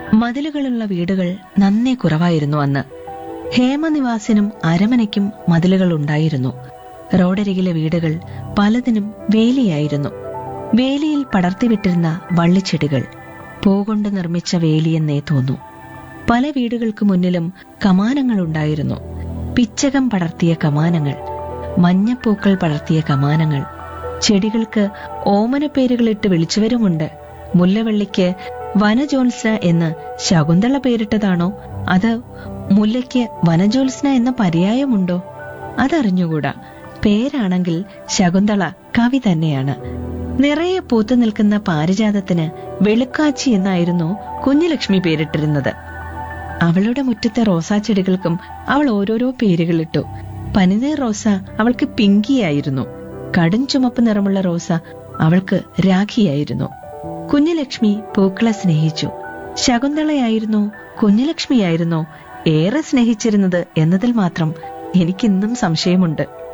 മതിലുകളുള്ള വീടുകൾ നന്നേ കുറവായിരുന്നു അന്ന് ഹേമനിവാസിനും അരമനയ്ക്കും മതിലുകൾ ഉണ്ടായിരുന്നു റോഡരികിലെ വീടുകൾ പലതിനും വേലിയായിരുന്നു വേലിയിൽ പടർത്തിവിട്ടിരുന്ന വള്ളിച്ചെടികൾ പൂകൊണ്ട് നിർമ്മിച്ച വേലിയെന്നേ തോന്നു പല വീടുകൾക്ക് മുന്നിലും കമാനങ്ങളുണ്ടായിരുന്നു പിച്ചകം പടർത്തിയ കമാനങ്ങൾ മഞ്ഞപ്പൂക്കൾ പടർത്തിയ കമാനങ്ങൾ ചെടികൾക്ക് ഓമനപ്പേരുകളിട്ട് വിളിച്ചവരുമുണ്ട് മുല്ലവള്ളിക്ക് വനജോത്സ്ന എന്ന് ശകുന്തള പേരിട്ടതാണോ അത് മുല്ലയ്ക്ക് വനജോത്സ്ന എന്ന പര്യായമുണ്ടോ അതറിഞ്ഞുകൂടാ പേരാണെങ്കിൽ ശകുന്തള കവി തന്നെയാണ് നിറയെ പൂത്തു നിൽക്കുന്ന പാരിജാതത്തിന് വെളുക്കാച്ചി എന്നായിരുന്നു കുഞ്ഞുലക്ഷ്മി പേരിട്ടിരുന്നത് അവളുടെ മുറ്റത്തെ റോസാച്ചെടികൾക്കും അവൾ ഓരോരോ പേരുകളിട്ടു പനിനീർ റോസ അവൾക്ക് പിങ്കിയായിരുന്നു കടും ചുമപ്പ് നിറമുള്ള റോസ അവൾക്ക് രാഖിയായിരുന്നു കുഞ്ഞുലക്ഷ്മി പൂക്കളെ സ്നേഹിച്ചു ശകുന്തളയായിരുന്നോ കുഞ്ഞുലക്ഷ്മിയായിരുന്നോ ഏറെ സ്നേഹിച്ചിരുന്നത് എന്നതിൽ മാത്രം എനിക്കിന്നും സംശയമുണ്ട്